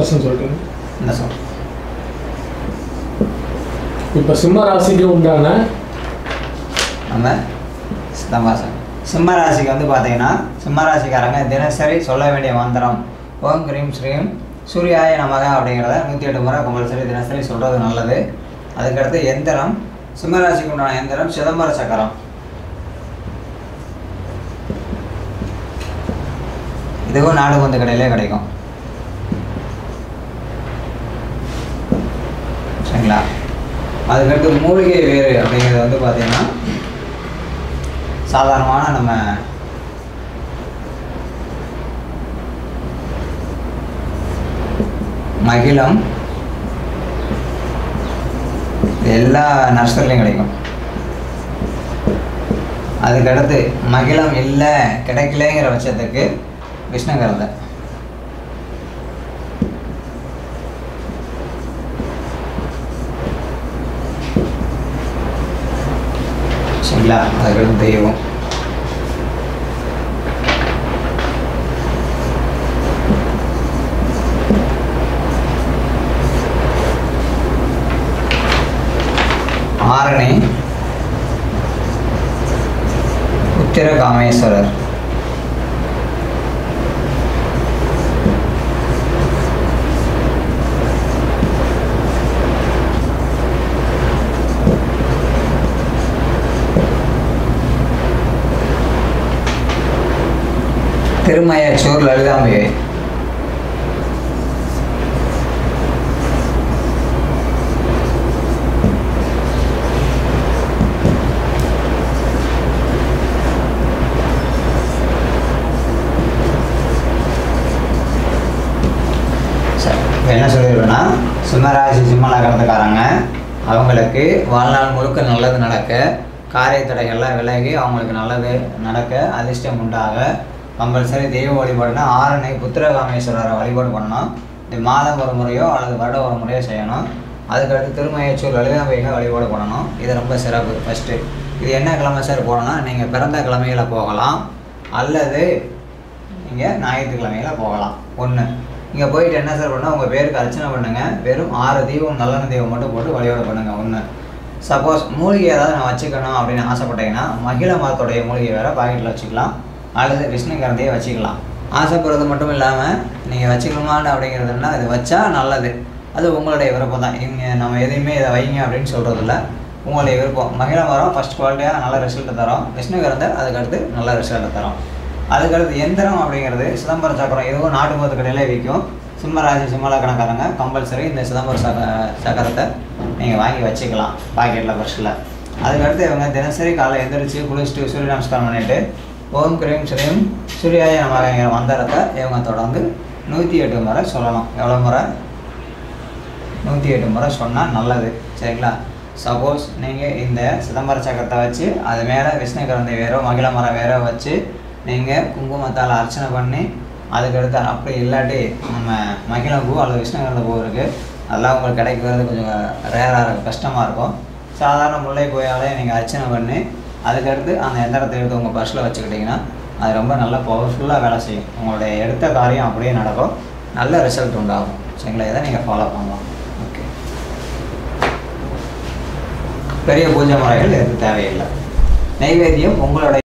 percent சொல்லிட்டுங்க இந்த சொல் இப்போ சிம்ம ராசிக்கு உண்டான நம்ம சித்தம்பாசன் சிம்ம ராசிக்கு வந்து பார்த்தீங்கன்னா சிம்ம ராசிக்காரங்க தினசரி சொல்ல வேண்டிய மந்திரம் ஓம் கிரீம் ஸ்ரீம் சூர்யாய நமக அப்படிங்கிறத நூற்றி எட்டு முறை கம்பல்சரி தினசரி சொல்கிறது நல்லது அதுக்கடுத்து எந்திரம் சிம்ம ராசிக்கு உண்டான எந்திரம் சிதம்பர சக்கரம் இதுவும் நாடு வந்து கடையிலே கிடைக்கும் சரிங்களா அதுக்கடுத்து மூலிகை வேறு அப்படிங்கிறது வந்து பார்த்தீங்கன்னா சாதாரணமான நம்ம மகிழம் இது எல்லா நர்சரிலையும் கிடைக்கும் அதுக்கடுத்து மகிழம் இல்லை கிடைக்கலங்கிற பட்சத்துக்கு விஷ்ணுகரதை சரிங்களா அதுக்கடுத்து தெய்வம் ஆரணி உத்திர காமேஸ்வரர் திருமயச்சூர் லலிதாம்பிகை சரி இப்போ என்ன சொல்லிடுவேன்னா சிம்மராசி சிம்ம நகரத்துக்காரங்க அவங்களுக்கு வாழ்நாள் முழுக்க நல்லது நடக்க காரிய தடைகள்லாம் விலகி அவங்களுக்கு நல்லது நடக்க அதிர்ஷ்டம் உண்டாக கம்பல்சரி தெய்வ வழிபாடுனா ஆரணை புத்திரகாமேஸ்வரரை வழிபாடு பண்ணணும் இது மாதம் ஒரு முறையோ அல்லது வருடம் ஒரு முறையோ செய்யணும் அதுக்கடுத்து திருமயச்சூர் லலிதாம்பிகை வழிபாடு பண்ணணும் இது ரொம்ப சிறப்பு ஃபஸ்ட்டு இது என்ன கிழமை சார் போகணும்னா நீங்கள் பிறந்த கிழமையில போகலாம் அல்லது நீங்கள் ஞாயிற்றுக்கிழமையில போகலாம் ஒன்று இங்கே போயிட்டு என்ன சார் பண்ணால் உங்கள் பேருக்கு அர்ச்சனை பண்ணுங்கள் வெறும் ஆறு தீபம் நல்லெண்ணெய் தீபம் மட்டும் போட்டு வழிபாடு பண்ணுங்கள் ஒன்று சப்போஸ் மூலிகை ஏதாவது நான் வச்சுக்கணும் அப்படின்னு ஆசைப்பட்டீங்கன்னா மகிழ மரத்துடைய மூலிகை வேறு பாக்கெட்டில் வச்சுக்கலாம் அல்லது விஷ்ணு கரந்தையே வச்சுக்கலாம் ஆசைப்படுறது மட்டும் இல்லாமல் நீங்கள் வச்சுக்கணுமான்னு அப்படிங்கிறதுனா இது வச்சா நல்லது அது உங்களுடைய விருப்பம் தான் இங்கே நம்ம எதையுமே இதை வைங்க அப்படின்னு சொல்கிறதில்ல உங்களுடைய விருப்பம் மகிழ மரம் ஃபஸ்ட் குவாலிட்டியாக நல்ல ரிசல்ட்டை தரோம் விஷ்ணு கரந்தை அதுக்கடுத்து நல்ல ரிசல்ட்டை தரோம் அதுக்கடுத்து எந்திரம் அப்படிங்கிறது சிதம்பரம் சக்கரம் இதுவும் நாட்டு மருந்து கடையிலே விற்கும் சிம்மராசி சிம்மலக்கணக்காரங்க கம்பல்சரி இந்த சிதம்பரம் சக்க சக்கரத்தை நீங்கள் வாங்கி வச்சுக்கலாம் பாக்கெட்டில் பர்ஸில் அதுக்கடுத்து இவங்க தினசரி காலை எந்திரிச்சு குளிச்சுட்டு சூரிய நமஸ்காரம் பண்ணிட்டு ஓம் கிரீம் ஸ்ரீம் சூர்யாய நமங்கிற மந்திரத்தை இவங்க தொடர்ந்து நூற்றி எட்டு முறை சொல்லணும் எவ்வளோ முறை நூற்றி எட்டு முறை சொன்னால் நல்லது சரிங்களா சப்போஸ் நீங்கள் இந்த சிதம்பர சக்கரத்தை வச்சு அது மேலே விஷ்ணு கரந்தை வேறோ மகிழ மரம் வேறோ வச்சு நீங்கள் குங்குமத்தால் அர்ச்சனை பண்ணி அதுக்கடுத்து அப்படி இல்லாட்டி நம்ம மகிழ பூ அல்லது விஷ்ணு கரந்த பூ இருக்குது அதெல்லாம் உங்களுக்கு கிடைக்கிறது கொஞ்சம் ரேராக இருக்கும் கஷ்டமாக இருக்கும் சாதாரண முல்லை பூயாலே நீங்கள் அர்ச்சனை பண்ணி அதுக்கடுத்து அந்த எந்திரத்தை எடுத்து உங்கள் பர்ஸில் வச்சுக்கிட்டிங்கன்னா அது ரொம்ப நல்லா பவர்ஃபுல்லாக வேலை செய்யும் உங்களுடைய எடுத்த காரியம் அப்படியே நடக்கும் நல்ல ரிசல்ட் உண்டாகும் சரிங்களா இதை நீங்கள் ஃபாலோ பண்ணலாம் ஓகே பெரிய பூஜை முறைகள் எதுவும் தேவையில்லை நைவேத்தியம் உங்களுடைய